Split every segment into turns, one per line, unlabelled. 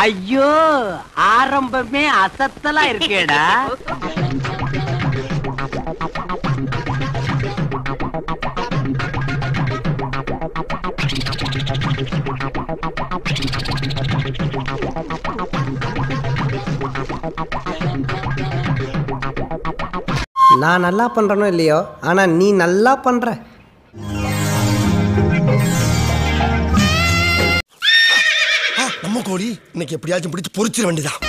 ஐயோ ஆரம்பமே அசத்தலா இருக்கேடா
நான் நல்லா பண்ணுறனோ இல்லையோ ஆனால் நீ நல்லா பண்ணுற
நம்ம கோழி இன்னைக்கு எப்படியாச்சும் பிடிச்சு பொரிச்சிட வேண்டியதான்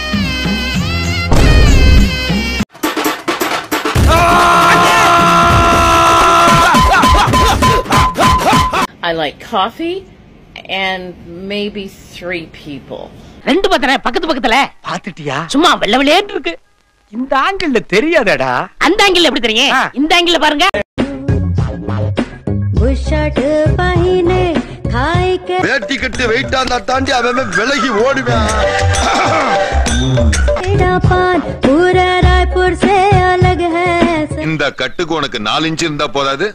I like coffee and maybe three people.
ரெண்டு பத்திர பக்கத்து பக்கத்துல
பாத்துட்டியா
சும்மா வெள்ள வெள்ளேன்னு இருக்கு
இந்த ஆங்கிள் தெரியாதடா
அந்த ஆங்கிள் எப்படி தெரியும்
ஆ.
இந்த ஆங்கிள் பாருங்க
बुशर्ट पहिने खाई के
வேட்டி கட்டு வெயிட்டா இருந்தா தாண்டி அவன் விலகி ஓடுவேன்
तेरा पान पूरा रायपुर से अलग है
இந்த கட்டுக்கு உனக்கு நாலு இன்ச்சு இருந்தா போதாது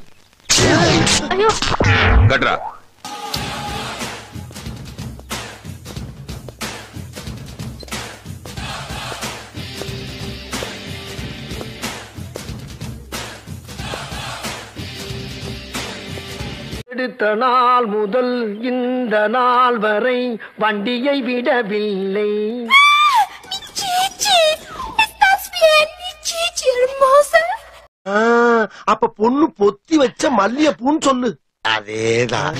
கட்டுறா
எடுத்த நாள் முதல் இந்த நாள் வரை வண்டியை விடவில்லை
அப்ப பொண்ணு பொத்தி வச்ச மல்லிகைப்பூன்னு சொல்லு அதேதான்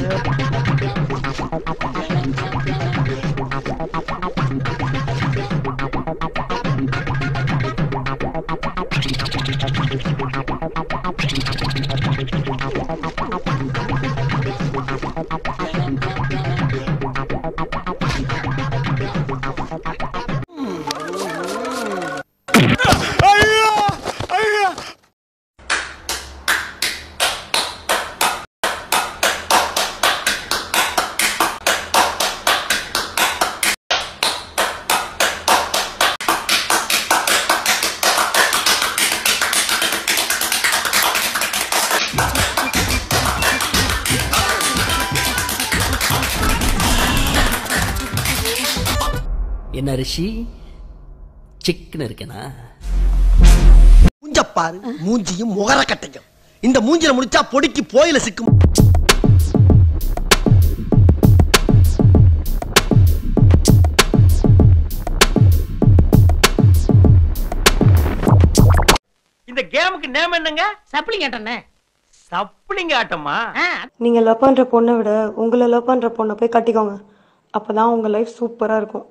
என்ன ரிஷி சிக்கன் இருக்கனா
மூஞ்ச பாரு மூஞ்சியும் முகர கட்டையும் இந்த மூஞ்சில முடிச்சா பொடிக்கு போயில சிக்கும்
இந்த கேமுக்கு நேம் என்னங்க
சப்ளிங் கேட்டனே
சப்ளிங் ஆட்டமா
நீங்க லவ் பண்ற பொண்ணை விட உங்களை லவ் பண்ற பொண்ணை போய் கட்டிக்கோங்க அப்பதான் உங்க லைஃப் சூப்பரா இருக்கும்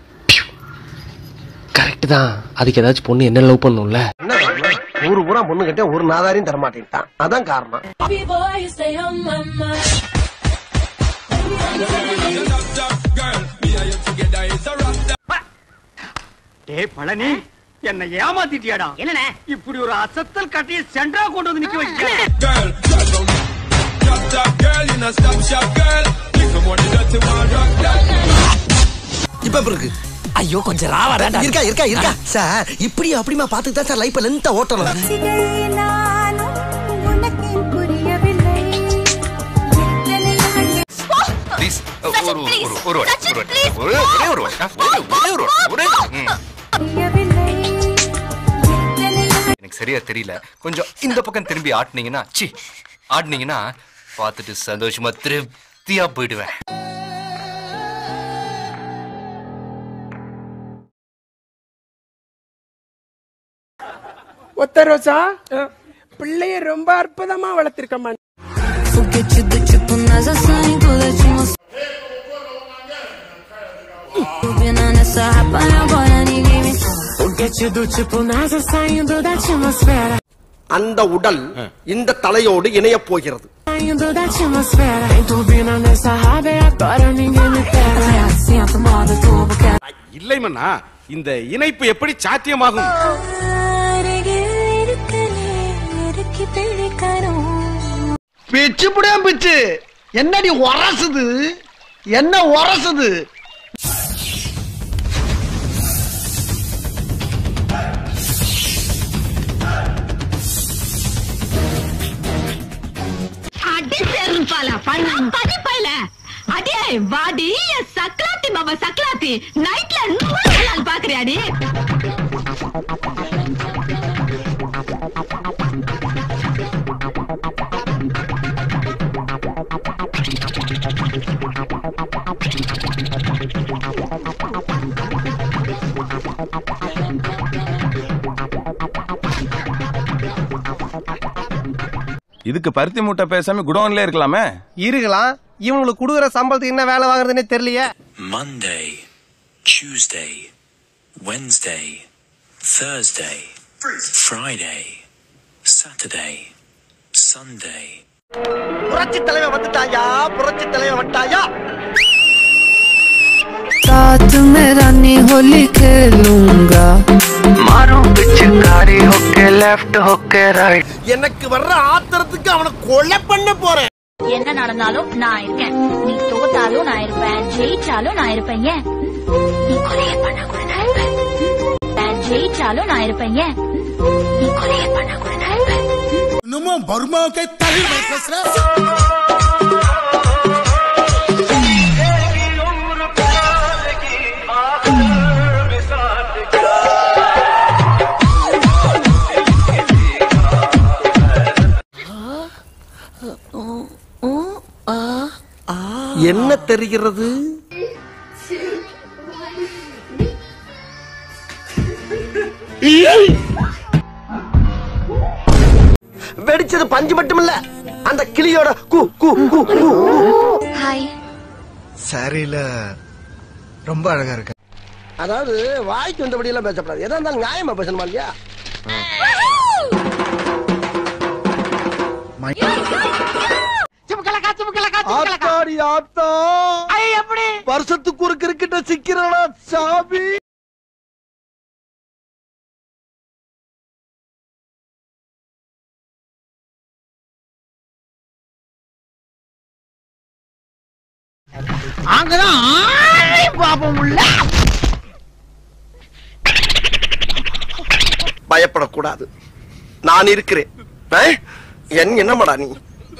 கரெக்ட் தான் அதுக்கு ஏதாச்சும் பொண்ணு என்ன லவ் பண்ணும்ல
என்ன காரணம்? ஊரு பூரா பொண்ணு கிட்ட ஒரு நாதாரையும் தரமாட்டேன்ட்டான் அதான் காரணம்
டேய் பழனி என்ன ஏமாத்திட்டியாடா
என்னண்ணே
இப்படி ஒரு அசத்தல் கட்டிய சென்டரா கொண்டு வந்து நிக்க வைக்க
இப்ப எப்படி இருக்கு
ஐயோ கொஞ்சம் ராவா
இருக்கா இருக்கா இருக்கா சார் இப்படி அப்படிமா பாத்துட்டு தான் சார் லைஃப் லென்த்தா ஓட்டணும்
ப்ளீஸ் ஒரு ஒரு ஒரு வாட்டி, ஒரு வாட்டி. ஒரே ஒரே ஒரு வாட்டி. ஆ, ஒரே ஒரே ஒரு வாட்டி, ஒரே ம். எனக்கு சரியா தெரியல கொஞ்சம் இந்த பக்கம் திரும்பி ஆட்டுனீங்கன்னா சி ஆட்டுனீங்கன்னா பார்த்துட்டு சந்தோஷமா திருப்தியா போயிடுவேன்
ஒத்த ரோசா பிள்ளைய ரொம்ப அற்புதமா வளர்த்திருக்கம்மா
அந்த உடல் இந்த தலையோடு இணைய போகிறது
இல்லை மன்னா இந்த இணைப்பு எப்படி சாத்தியமாகும்
பிச்சு புடியா பிச்சு என்னடி உரசுது என்ன உரசுது
அடி செருப்பால படி பைல அடியே வாடி சக்கலாத்தி மாமா சக்கலாத்தி
காட்டி நைட்ல பாக்குறியாடி
இதுக்கு பருத்தி மூட்டை பேசாம குடோன்ல இருக்கலாமே
இருக்கலாம் இவங்களுக்கு கொடுக்குற சம்பளத்துக்கு என்ன வேலை வாங்குறதுன்னே தெரியலையே
Monday, Tuesday, Wednesday, Thursday, Friday, Saturday, Sunday.
புரட்சி தலைவன் வந்துட்டாயா புரட்சி தலைவன் வந்துட்டாயா
साथ में रानी होली खेलूंगा मारो पिचकारी होके लेफ्ट होके राइट
எனக்கு வர்ற ஆத்திரத்துக்கு அவனை கொலை பண்ண போறேன்
என்ன நடந்தாலும் நான் இருக்கேன் நீ தோத்தாலும் நான் இருப்பேன் ஜெயிச்சாலும் நான் இருப்பேன் ஏன் நீ கொலையை பண்ண கூட நான் இருப்பேன் நான் ஜெயிச்சாலும் நான் இருப்பேன் ஏன் நீ கொலையை பண்ண கூட நான் இருப்பேன்
இன்னமும் பர்மாவுக்கே தள்ளி பேசுற
என்ன தெரிகிறது வெடிச்சது பஞ்சு மட்டும் இல்ல அந்த கிளியோட கு கு கு கு
ஹாய்
சரியில்ல ரொம்ப அழகா இருக்கு அதாவது வாய்க்கு வந்தபடி எல்லாம் பேசப்படாது எதா இருந்தாலும் நியாயமா பேசணுமா இல்லையா ஆத்தாடி ஆத்தா
எப்படி
வருஷத்துக்கு ஒரு கிரிக்கெட்ட சிக்கிறானா சாமி
அங்கதான் ஆளே பாப்போம் உள்ள
பயப்படக்கூடாது நான் இருக்கிறேன் ஆ? என் என்னமாடா நீ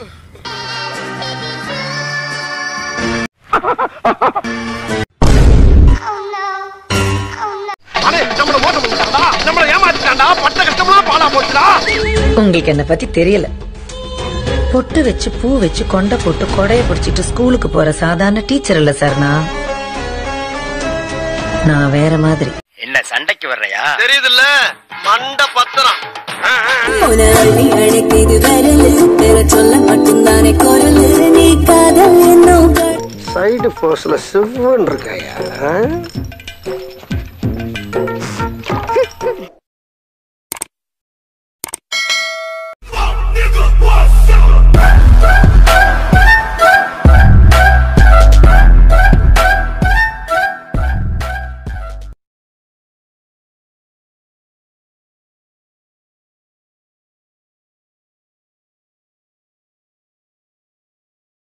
அடே, நம்மள மோசம் பண்ணிட்டான்டா. நம்மள ஏமாத்திட்டான்டா. பட்ட கஷ்டமெல்லாம் பாழா போச்சுடா.
உங்களுக்கு என்ன பத்தி தெரியல பொட்டு வச்சு பூ வச்சு கொண்டை போட்டு கொடைய பிடிச்சிட்டு ஸ்கூலுக்கு போற சாதாரண டீச்சர் இல்ல சார் நான் நான் வேற மாதிரி
என்ன சண்டைக்கு வர்றையா
தெரியுதுல்ல மண்ட பத்திரம்
சொல்ல மட்டும்தானே குரல் நீ காதல் என்னோ
சைடு போஸ்ல சிவன் இருக்காயா